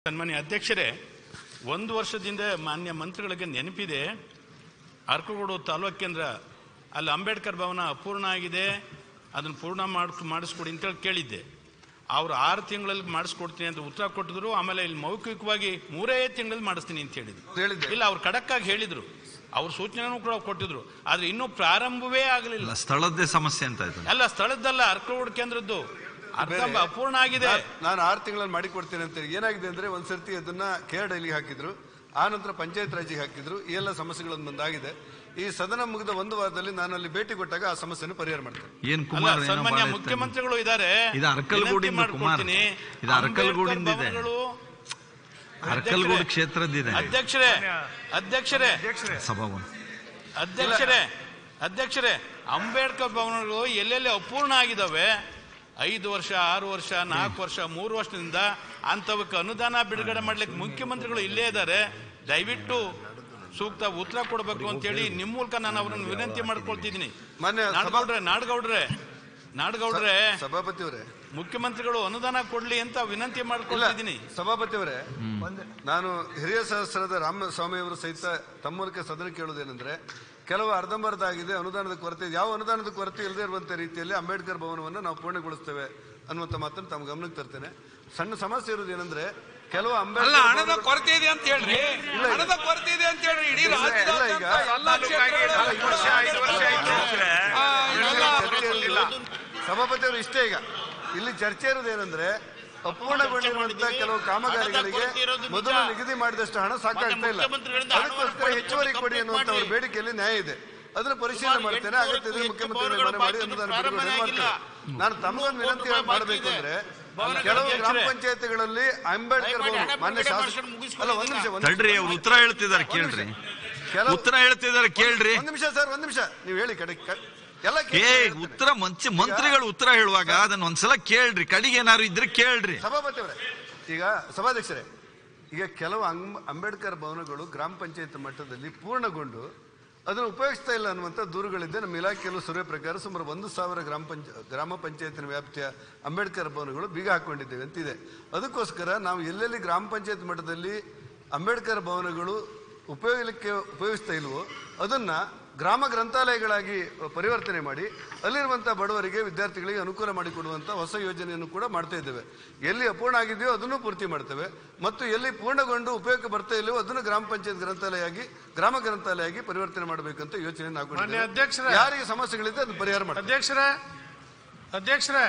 ಸನ್ಮಾನ್ಯ ಅಧ್ಯಕ್ಷರೇ ಒಂದು ವರ್ಷದಿಂದ ಮಾನ್ಯ ಮಂತ್ರಿಗಳಿಗೆ ನೆನಪಿದೆ ಅರ್ಕಗೋಡು ತಾಲೂಕು ಕೇಂದ್ರ ಅಲ್ಲಿ ಅಂಬೇಡ್ಕರ್ ಭವನ ಅಪೂರ್ಣ ಆಗಿದೆ ಅದನ್ನು ಪೂರ್ಣ ಮಾಡಿ ಮಾಡಿಸ್ಕೊಡಿ ಅಂತೇಳಿ ಕೇಳಿದ್ದೆ ಅವ್ರು ಆರು ತಿಂಗಳಲ್ಲಿ ಮಾಡಿಸ್ಕೊಡ್ತೀನಿ ಅಂತ ಉತ್ತರ ಕೊಟ್ಟಿದ್ರು ಆಮೇಲೆ ಇಲ್ಲಿ ಮೌಖಿಕವಾಗಿ ಮೂರೇ ತಿಂಗಳಲ್ಲಿ ಮಾಡಿಸ್ತೀನಿ ಅಂತ ಹೇಳಿದ್ರು ಹೇಳಿದ್ದೆ. ಇಲ್ಲ ಅವ್ರು ಖಡಕ್ಕಾಗಿ ಹೇಳಿದ್ರು ಅವ್ರ ಸೂಚನೆನೂ ಕೂಡ ಕೊಟ್ಟಿದ್ರು ಆದ್ರೆ ಇನ್ನೂ ಪ್ರಾರಂಭವೇ ಆಗಲಿಲ್ಲ ಅಲ್ಲ, ಸ್ಥಳದ್ದೇ ಸಮಸ್ಯೆ ಅಂತ ಆಯ್ತು ಅಲ್ಲ ಸ್ಥಳದ್ದಲ್ಲ ಅರ್ಕಗೋಡು ಕೇಂದ್ರದ್ದು ಅರ್ಧ ಬೇರೆ. ಅಪೂರ್ಣ ಆಗಿದೆ ನಾನ್- ನಾನು ಆರು ತಿಂಗಳಲ್ಲಿ ಮಾಡಿ ಕೊಡ್ತೇನೆ ಅಂತ ಹೇಳಿ ಏನಾಗಿದೆ ಅಂದ್ರೆ ಒಂದ್ ಸರ್ತಿ ಅದನ್ನ ಕೇರ್ ಡೈಲಿಗೆ ಹಾಕಿದ್ರು ಆ ನಂತರ ಪಂಚಾಯತ್ ರಾಜಿಗೆ ಹಾಕಿದ್ರು ಈ ಎಲ್ಲ ಸಮಸ್ಯೆಗಳನ್ನು ಬಂದಾಗಿದೆ ಈ ಸದನ ಮುಗಿದ ಒಂದು ವಾರದಲ್ಲಿ ನಾನು ಅಲ್ಲಿ ಭೇಟಿ ಕೊಟ್ಟಾಗ ಆ ಸಮಸ್ಯೆನ ಪರಿಹಾರ ಮಾಡ್ತೇನೆ ಏನ್ ಅಲ್ಲ ಕುಮಾರ್ ಏನೋ ಸನ್ಮಾನ್ಯ ಬಾಳ ಇತ್ತು. ಮುಖ್ಯಮಂತ್ರಿಗಳು ಇದ್ದಾರೆ ಇದು ಅರಕಲಗೂಡಿಂದ ವಿನಂತಿ ಕುಮಾರ್. ಮಾಡ್ಕೊಳ್ತೀನಿ. ಇದು ಅರಕಲಗೂಡಿಂದ ಇದೆ. ಅಂಬೇಡ್ಕರ್ ಭವನಗಳು- ಅರ್ಕಲ್ಗೂಡು ಕ್ಷೇತ್ರದ್ದಿದೆ ಅಧ್ಯಕ್ಷರೇ ಅಧ್ಯಕ್ಷರೇ ಸಭಾಭವನ ಅಧ್ಯಕ್ಷರೇ ಅಧ್ಯಕ್ಷರೇ ಅಂಬೇಡ್ಕರ್ ಭವನಗಳು ಎಲ್ಲೆಲ್ಲಿ ಅಪೂರ್ಣ ಆಗಿದಾವೆ ಐದು ವರ್ಷ ಆರು ವರ್ಷ ನಾಲ್ಕು ವರ್ಷ ಮೂರು ವರ್ಷದಿಂದ ಅಂತವಕ್ಕೆ ಅನುದಾನ ಬಿಡುಗಡೆ ಮಾಡ್ಲಿಕ್ಕೆ ಮುಖ್ಯಮಂತ್ರಿಗಳು ಇಲ್ಲೇ ಇದ್ದಾರೆ ದಯವಿಟ್ಟು ಸೂಕ್ತ ಉತ್ತರ ಕೊಡಬೇಕು ಅಂತೇಳಿ ನಿಮ್ಮ ಮೂಲಕ ನಾನು ಅವರನ್ನು ವಿನಂತಿ ಮಾಡ್ಕೊಳ್ತಿದ್ದೀನಿ ಮಾನ್ಯ ಸಭಾ ನಾಡಗೌಡ್ರೆ ನಾಡಗೌಡ್ರೆ ನಾಡಗೌಡ್ರೆ ಸಭಾಪತಿ ಅವರೇ ಮುಖ್ಯಮಂತ್ರಿಗಳು ಅನುದಾನ ಕೊಡ್ಲಿ ಅಂತ ವಿನಂತಿ ಇಲ್ಲ ಮಾಡ್ಕೊಳ್ತಿದ್ದೀನಿ ಸಭಾಪತಿ ಅವರೇ ನಾನು ಹಿರಿಯ ಸಹಸ್ರದ ರಾಮಸ್ವಾಮಿ ಅವರು ಸಹಿತ ತಮ್ಮ ಮೂಲಕ ಸದನ ಕೇಳುವುದೇನೆಂದ್ರೆ ಕೆಲವು ಅರ್ಧಂಬರ್ಧ ಆಗಿದೆ ಅನುದಾನದ ಕೊರತೆ ಇದೆ. ಯಾವ ಅನುದಾನದ ಕೊರತೆ ಇಲ್ಲದೆ ಇರುವಂತ ರೀತಿಯಲ್ಲಿ ಅಂಬೇಡ್ಕರ್ ಭವನವನ್ನು ನಾವು ಪೂರ್ಣಗೊಳಿಸ್ತೇವೆ ಅನ್ನುವಂಥ ಮಾತನ್ನು ತಮ್ಮ ಗಮನಕ್ಕೆ ತರ್ತೇನೆ ಸಣ್ಣ ಸಮಸ್ಯೆ ಇರುವುದು ಏನಂದ್ರೆ ಕೆಲವು ಅಲ್ಲ ಅಂಬೇಡ್ಕರ್ ಹಣದ ಭವನಗಳು- ಕೊರತೆ ಇದೆ ಅಂತ ಹೇಳ್ರಿ ಇಲ್ಲ. ಹಣದ ಕೊರತೆ ಇದೆ ಅಂತ ಹೇಳ್ರಿ ಇಡೀ ಇಲ್ಲ, ಇಲ್ಲ, ರಾಜ್ಯದಾದ್ಯಂತ ಈಗ ಎಲ್ಲಾ ಕ್ಷೇತ್ರಗಳಲ್ಲಿ- ಆ, ಎಲ್ಲ ಚರ್ಚೆಯಲ್ಲಿ- ಸಭಾಪತಿ ಅವರು ಇಷ್ಟೇ ಈಗ ಇಲ್ಲಿ ಚರ್ಚೆ ಇರೋದೇನೆಂದ್ರೆ ಅಪೂರ್ಣಗೊಂಡಿರುವಂತಹ ಕೆಲವು ಕಾಮಗಾರಿಗಳಿಗೆ ಮೊದಲು ನಿಗದಿ ಮಾಡಿದಷ್ಟು ಹಣ ಸಾಕಾಗ್ತಾ ಇಲ್ಲ ಅದಕ್ಕೋಸ್ಕರ ಹೆಚ್ಚುವರಿ ಕೊಡಿ ಅನ್ನುವಂತ ಅವ್ರ ಬೇಡಿಕೆಯಲ್ಲಿ ನ್ಯಾಯ ಇದೆ ಅದನ್ನ ಪರಿಶೀಲನೆ ಮಾಡ್ತೇನೆ ಅಗತ್ಯ ಇದ್ರೆ ಮುಖ್ಯಮಂತ್ರಿಗಳಿಗೆ ಮನವಿ ಮಾಡಿ ಅನುದಾನ ಬಿಡುಗಡೆ ಮಾಡ್ತೇನೆ ನಾನು ತಮಗೊಂದು ವಿನಂತಿ ಮಾಡಬೇಕು ಅಂದ್ರೆ ಕೆಲವು ಗ್ರಾಮ ಪಂಚಾಯತಿಗಳಲ್ಲಿ ಅಂಬೇಡ್ಕರ್ ಭವನ ಮಾನ್ಯ ಶಾಸಕ ಅಲ್ಲ ಒಂದ್ ನಿಮಿಷ ಒಂದ್ ತಡ್ರಿ ಅವ್ರು ಉತ್ತರ ಹೇಳ್ತಿದಾರೆ ಕೇಳ್ರಿ ಕೆಲವು ಉತ್ತರ ಹೇಳ್ತಿದಾರೆ ಕೇಳ್ರಿ ಒಂದ್ ನಿಮಿಷ ಸರ್ ಒಂದ್ ನಿಮಿಷ ನೀವು ಹೇಳಿ ಕಡೆ ಕ- ಎಲ್ಲ ಏ ಕೇಳ್ತೀನಿ, ಹೇಳ್ತೇನೆ. ಉತ್ತರ ಮಂಚ ಮಂತ್ರಿಗಳು ಉತ್ತರ ಹೇಳುವಾಗ ಅದನ್ನ ಒಂದ್ಸಲ ಕೇಳ್ರಿ ಕಡಿಗೆ ಏನಾರು ಇದ್ರೆ ಕೇಳ್ರಿ ಸಭಾಪತಿ ಅವರೇ ಈಗ ಸಭಾಧ್ಯಕ್ಷರೇ ಈಗ ಕೆಲವು ಅಂಬ್- ಅಂಬೇಡ್ಕರ್ ಭವನಗಳು ಗ್ರಾಮ ಪಂಚಾಯತ್ ಮಟ್ಟದಲ್ಲಿ ಪೂರ್ಣಗೊಂಡು ಅದನ್ನು ಉಪಯೋಗಿಸ್ತಾ ಇಲ್ಲ ಅನ್ನುವಂಥ ದೂರುಗಳಿದ್ದೆ ನಮ್ಮ ಇಲಾಖೆಯಲ್ಲೂ ಸರ್ವೆ ಪ್ರಕಾರ ಸುಮಾರು ಒಂದು ಸಾವಿರ ಗ್ರಾಮ ಪಂಚ ಗ್ರಾಮ ಪಂಚಾಯತಿನ ವ್ಯಾಪ್ತಿಯ ಅಂಬೇಡ್ಕರ್ ಭವನಗಳು ಬೀಗ ಹಾಕೊಂಡಿದ್ದೇವೆ ಅಂತಿದೆ ಅದಕ್ಕೋಸ್ಕರ ನಾವು ಎಲ್ಲೆಲ್ಲಿ ಗ್ರಾಮ ಪಂಚಾಯತ್ ಮಟ್ಟದಲ್ಲಿ ಅಂಬೇಡ್ಕರ್ ಭವನಗಳು ಉಪಯೋಗಕ್ಕೆ ಉಪಯೋಗಿಸ್ತಾ ಇಲ್ವೋ ಅದನ್ನ ಗ್ರಾಮ ಗ್ರಂಥಾಲಯಗಳಾಗಿ ಪರಿವರ್ತನೆ ಮಾಡಿ ಅಲ್ಲಿರುವಂಥ ಬಡವರಿಗೆ ವಿದ್ಯಾರ್ಥಿಗಳಿಗೆ ಅನುಕೂಲ ಮಾಡಿಕೊಡುವಂಥ ಹೊಸ ಯೋಜನೆಯನ್ನು ಕೂಡ ಮಾಡ್ತಾ ಇದ್ದೇವೆ ಎಲ್ಲಿ ಅಪೂರ್ಣ ಆಗಿದೆಯೋ ಅದನ್ನು ಪೂರ್ತಿ ಮಾಡ್ತೇವೆ ಮತ್ತು ಎಲ್ಲಿ ಪೂರ್ಣಗೊಂಡು ಉಪಯೋಗಕ್ಕೆ ಬರ್ತಾ ಇಲ್ಲವೋ ಅದನ್ನು ಗ್ರಾಮ ಪಂಚಾಯತ್ ಗ್ರಂಥಾಲಯ ಆಗಿ ಗ್ರಾಮ ಗ್ರಂಥಾಲಯ ಆಗಿ ಪರಿವರ್ತನೆ ಮಾಡಬೇಕಂತ ಯೋಚನೆ ಮಾನ್ಯ ಅಧ್ಯಕ್ಷರೇ. ಯಾರಿಗೆ ಸಮಸ್ಯೆಗಳಿದೆ ಅದನ್ನು ಪರಿಹಾರ ಮಾಡ್ತಾರೆ ಅಧ್ಯಕ್ಷರೇ ಅಧ್ಯಕ್ಷರೇ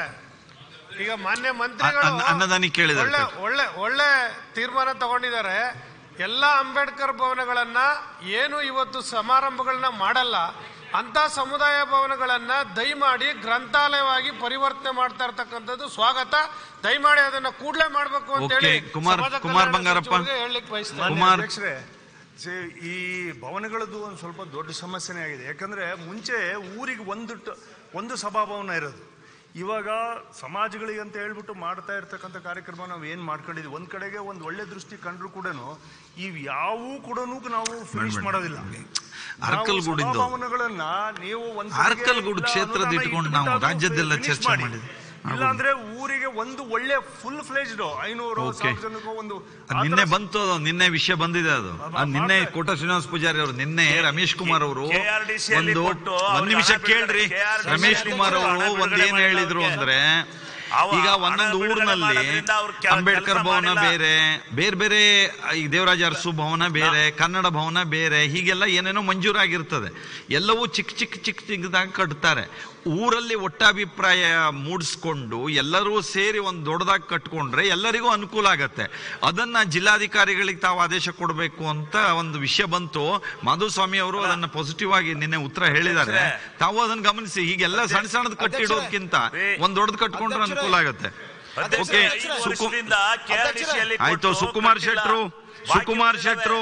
ಈಗ ಮಾನ್ಯ ಮಂತ್ರಿಗಳು ಅನ್ನ- ಅನ್ನದಾನಿ ಕೇಳಿದ್ದಾರೆ ಒಳ್ಳೆ ಕೇಳಿ. ಒಳ್ಳೆ ಒಳ್ಳೆ ತೀರ್ಮಾನ ತಗೊಂಡಿದ್ದಾರೆ ಎಲ್ಲ ಅಂಬೇಡ್ಕರ್ ಭವನಗಳನ್ನ ಏನು ಇವತ್ತು ಸಮಾರಂಭಗಳನ್ನ ಮಾಡಲ್ಲ ಅಂತ ಸಮುದಾಯ ಭವನಗಳನ್ನ ದಯಮಾಡಿ ಗ್ರಂಥಾಲಯವಾಗಿ ಪರಿವರ್ತನೆ ಮಾಡ್ತಾ ಇರ್ತಕ್ಕಂಥದ್ದು ಸ್ವಾಗತ ದಯಮಾಡಿ ಅದನ್ನ ಕೂಡಲೇ ಮಾಡಬೇಕು ಅಂತ ಹೇಳಿ ಓಕೆ, ಕುಮಾರ್- ಸಮಾಜ ಕುಮಾರ್ ಕಲ್ಯಾಣ ಬಂಗಾರಪ್ಪ. ಸಚಿವರಿಗೆ ಹೇಳಲಿಕ್ಕೆ ಬಯಸ್ತೇನೆ ಕುಮಾರ್ ಅಧ್ಯಕ್ಷರೇ ಸಿ- ಈ ಭವನಗಳದ್ದು ಒಂದು ಸ್ವಲ್ಪ ದೊಡ್ಡ ಸಮಸ್ಯೆನೇ ಆಗಿದೆ ಯಾಕಂದ್ರೆ ಮುಂಚೆ ಊರಿಗೆ ಒಂದು ಟ- ಒಂದು ಸಭಾಭವನ ಇರೋದು ಇವಾಗ ಸಮಾಜಗಳಿಗೆ ಅಂತ ಹೇಳ್ಬಿಟ್ಟು ಮಾಡ್ತಾ ಇರ್ತಕ್ಕಂಥ ಕಾರ್ಯಕ್ರಮ ನಾವು ಏನ್ ಮಾಡ್ಕೊಂಡಿದ್ವಿ ಒಂದ್ ಕಡೆಗೆ ಒಂದು ಒಳ್ಳೆ ದೃಷ್ಟಿ ಕಂಡ್ರು ಕೂಡ ಇವ್ ಯಾವೂ ಕೂಡ ನಾವು ಫಿನಿಶ್ ಮಾಡೋದಿಲ್ಲ ಅರ್ಕಲ್ಗೂಡಿಂದು. ನಾವು ಸಭಾಭವನಗಳನ್ನ ನೀವು ಒಂದ್ ಅರ್ಕಲ್ಗೂಡು ಇಲ್ಲ ಕ್ಷೇತ್ರದ ಅನುದಾನ ಇಟ್ಕೊಂಡು ಇಟ್ಬಿಟ್ಟು ನಾವು ಅದು ರಾಜ್ಯದ್ದೆಲ್ಲ finish ಚರ್ಚೆ ಮಾಡಿ. ಮಾಡಿದ್ವಿ. ಇಲ್ಲ ಅಂದ್ರೆ ಊರಿಗೆ ಒಂದು ಒಳ್ಳೆ ಫುಲ್ ಫ್ಲೇಜ್ಡ್ ಐನೂರು ಓಕೆ. ಸಾವಿರ ಜನಕ್ಕೂ ಒಂದು ಅದ್ ಆ ನಿನ್ನೆ ಥರ ಬಂತು ಅದು ನಿನ್ನೆ ವಿಷಯ ಬಂದಿದೆ ಅದು ಅದ್ ನಿನ್ನೆ ಕೋಟ ಶ್ರೀನಿವಾಸ ಪೂಜಾರಿ ಅವರು ನಿನ್ನೆ ರಮೇಶ್ ಕುಮಾರ್ ಅವರು KRDC ಅಲ್ಲಿ ಒಂದು ಕೊಟ್ಟು ಒಂದ್ ಅವ್ರಿಗೆ ನಿಮಿಷ ಹಣ ಬಿಡುಗಡೆ- ಕೇಳ್ರಿ KRDC ರಮೇಶ್ ಅಲ್ಲಿ ಕುಮಾರ್ ಕೊಟ್ಟು ಅವರು ಹಣ ಒಂದ್ ಬಿಡುಗಡೆ ಏನ್ ಮಾಡಿಲ್ಲ ಹೇಳಿದ್ರು ಅವ್ರಿಗೆ. ಅಂದ್ರೆ ಅವ ಈಗ ಹಣ ಒಂದೊಂದು ಬಿಡುಗಡೆ ಊರಿನಲ್ಲಿ ಮಾಡೋದ್ರಿಂದ ಅವ್ರು ಕೆಲ- ಅಂಬೇಡ್ಕರ್ ಕೆಲ್ಸ ಭವನ ಮಾಡಿಲ್ಲ. ಬೇರೆ ಬೇರೆ ಬೇರೆ ಈಗ ದೇವರಾಜ ಅರಸು ಭವನ ಬೇರೆ ಕನ್ನಡ ಭವನ ಬೇರೆ ಹೀಗೆಲ್ಲ ಏನೇನೋ ಮಂಜೂರಾಗಿರ್ತದೆ ಎಲ್ಲವೂ ಚಿಕ್ಕ ಚಿಕ್ಕ ಚಿಕ್ಕ ಚಿಕ್ಕದಾಗಿ ಕಟ್ತಾರೆ ಊರಲ್ಲಿ ಒಟ್ಟಾಭಿಪ್ರಾಯ ಮೂಡಿಸ್ಕೊಂಡು ಎಲ್ಲರೂ ಸೇರಿ ಒಂದು ದೊಡ್ಡದಾಗಿ ಕಟ್ಕೊಂಡ್ರೆ ಎಲ್ಲರಿಗೂ ಅನುಕೂಲ ಆಗತ್ತೆ ಅದನ್ನ ಜಿಲ್ಲಾಧಿಕಾರಿಗಳಿಗೆ ತಾವು ಆದೇಶ ಕೊಡಬೇಕು ಅಂತ ಒಂದು ವಿಷಯ ಬಂತು ಮಾಧುಸ್ವಾಮಿ ಅವರು ಅದನ್ನ ಪಾಸಿಟಿವ್ ಆಗಿ ನಿನ್ನೆ ಉತ್ತರ ಹೇಳಿದ್ದಾರೆ ತಾವು ಅದನ್ನ ಗಮನಿಸಿ ಹೀಗೆಲ್ಲ ಸಣ್ಣ ಸಣ್ಣದ್ ಕಟ್ಟಿಡೋದಕ್ಕಿಂತ ಒಂದ್ ದೊಡ್ಡದು ಕಟ್ಕೊಂಡ್ರೆ ಅನುಕೂಲ ಆಗತ್ತೆ ಅಧ್ಯಕ್ಷ, ಓಕೆ ಐದು ಸುಕು ವರ್ಷದಿಂದ KRDC ಯಲ್ಲಿ ಆಯ್ತು ಕೊಟ್ಟು ಸುಕುಮಾರ್ ಕಟ್ಟಿಲ್ಲ. ಶೆಟ್ರು ಬಾಕಿ ಸುಕುಮಾರ್ ಉಳಿದಿದ್ದಾವೆ. ಶೆಟ್ರು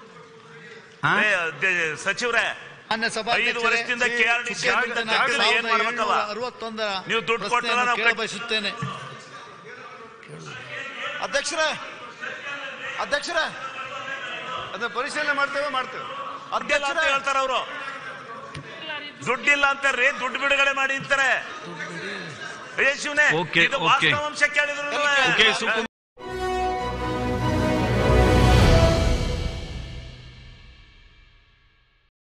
ಹಾ ಏ, ಅಧ್ಯ- ಸಚಿವರೇ ಮಾನ್ಯ ಐದು ವರ್ಷದಿಂದ KRDC ಆಗಿದ್ದ ಕಟ್ಟಿಲ್ಲ, ಏನ್ ಮಾಡ್ಬೇಕವ? ಅರವತ್ತೊಂದರ ನೀವು ದುಡ್ಡು ಕೊಟ್ಟಲ್ಲ ಪ್ರಶ್ನೆಯನ್ನು ನಾವು ಕೇಳ ಕಟ್- ಬಯಸುತ್ತೇನೆ ಅಧ್ಯಕ್ಷರೇ ಅಧ್ಯಕ್ಷರೇ ಅದನ್ನ ಪರಿಶೀಲನೆ ಮಾಡ್ತೇವೆ ಮಾಡ್ತೇವೆ ದುಡ್ಡಿಲ್ಲ ಅಂತ ಹೇಳ್ತಾರ ಅವರು ದುಡ್ಡಿಲ್ಲ ಅಂತಾರ್ರಿ ದುಡ್ಡು ಬಿಡುಗಡೆ ಮಾಡಿ ಅಂತಾರೆ ಅಯ್ಯ ಶಿವನೇ ಓಕೆ, ಇದು ಓಕೆ. ವಾಸ್ತವಾಂಶ ಕೇಳಿದ್ರು ಓಕೆ ಸುಕು